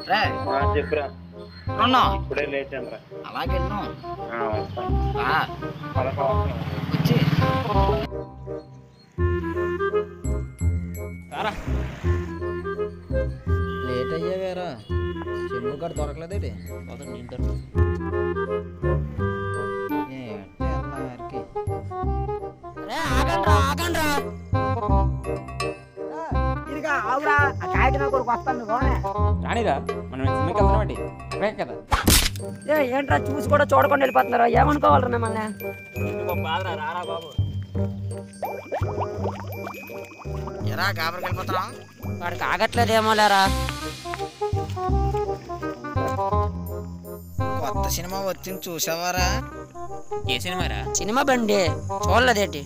రే ఆ, చెప్పురా ఉన్నాం ఇప్పుడే లేచాను రా అలాగే వెళ్ళాం వస్తాను రా పదకొండు వస్తున్నాను. వచ్చి లేట్ అయ్యావేరా చెంబు గడ దొరకలేదేటి ఏంటి అన్నారికి ఇదిగా ఆవురా ఆ కాయకిన కొడుకు వస్తాను నువ్వు రానిరా మనం సినిమాకి వెళ్తాం ఏంటి అక్కడే కదా ఏ ఏంట్రా చూసి కూడా చూడకుండా వెళ్ళిపోతున్నారు ఏమనుకోవాలరా మిమ్మల్ని ఎరా గాబరికి వెళ్ళిపోతున్నాం వాడికి ఆగట్లేదేమో లేరా కొత్త సినిమా వచ్చింది చూసావారా ఏ సినిమారా సినిమా బండి చూడలేదేటి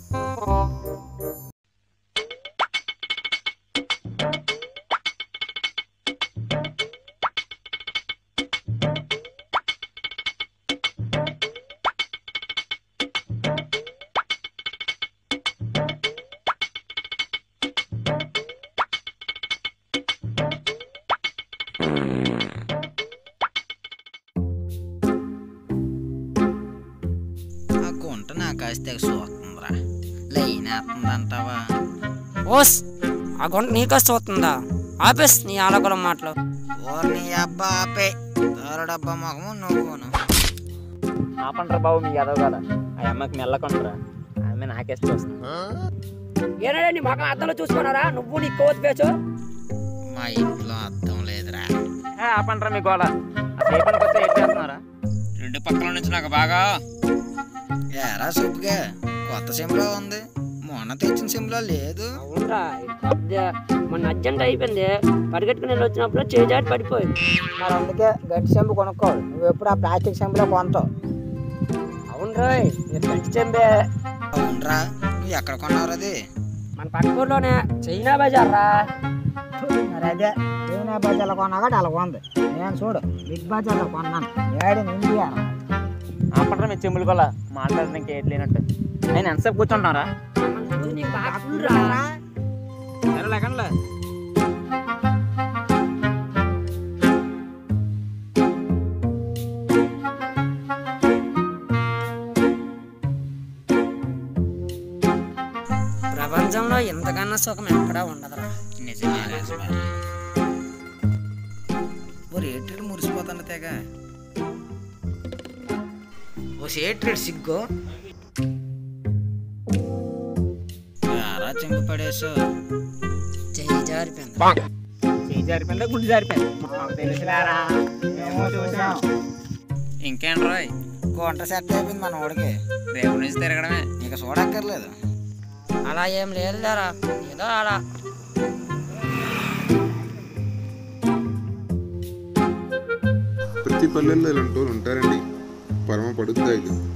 ఆ గుంట నా కాసి తెగ చూస్తుందిరా లైన్ వేస్తుందంటావా ఓస్ ఆ గుంట నీకొస్తే చూస్తుందా ఆపేస్ నీ ఆలకులం మాటలు ఓర్ని అబ్బా ఆపే డబ్బా మొహము నువ్వును ఆపంటారా బాబు మీ యాదవ్ కదా ఆ అమ్మకి మెల్లకొంటారా ఆమె నాకేస్తే వస్తుంది ఏనాడే నీ మగం అద్దంలో చూసుకున్నారా నువ్వు నీ కోతి పేచు మా ఇంట్లో అర్థం లేదురా ఆపంటారా మీ గోళ ఆ సేపనికి వస్తే ఏం చేస్తున్నారా రెండు పక్కల నుంచి నాకు బాగా ఎరా సూపుగా కొత్త సిమ్లో ఉంది మొన్న తెచ్చిన సిమ్లో లేదు అవునరా అదే మొన్న అర్జెంట్ అయిపోయింది పరిగెట్టుకుని వెళ్ళి వచ్చినప్పుడు చేజాటి పడిపోయింది మరి అందుకే గట్టి చెంబు కొనుక్కోవాలి నువ్వు ఎప్పుడు ఆ ప్లాస్టిక్ చెంబులో కొంటావు అవును రోయ్ ఇది గట్టి చెంబే అవునరా నువ్వు ఎక్కడ కొన్నావు అది మన పక్కూర్లోనే చైనా బజార్ రా మరి అదే చైనా బజార్లో కొన్నా కూడా అలా ఉంది నేను చూడు బిగ్ బజార్లో కొన్నాను ఏడు ఇండియా ఆపంటారా మీ చెమ్ములు గోళ మాట్లాడడానికి ఏం లేనట్టు నేను ఎంతసేపు కూర్చుంటున్నారా నీకు బాగా ఫుల్ రా సరే లేకండి ప్రపంచంలో ఇంతకన్నా సుఖం ఎక్కడా ఉండదురా నిజమే నిజమే ఓ రేట్రీడ్ మురిసిపోతాను తెగ ఓ సేట్రీడ్ సిగ్గు ఎరా చెంగు పడేసు చెయ్యి జారిపోయింది చేయి జారిపోయిందా గుండె జారిపోయింది తెలుసులారా మేము చూసాం ఇంకేం రాయ్ గుంట సెట్ అయిపోయింది మన వాడికి రేపు నుంచి తిరగడమే ఇక చూడక్కర్లేదు అలా ఏం లేదులేరా ఏదో అలా ప్రతి పల్లెల్లో ఇలాంటి వాళ్ళు ఉంటారండి పరమ పడుద్దాయిలు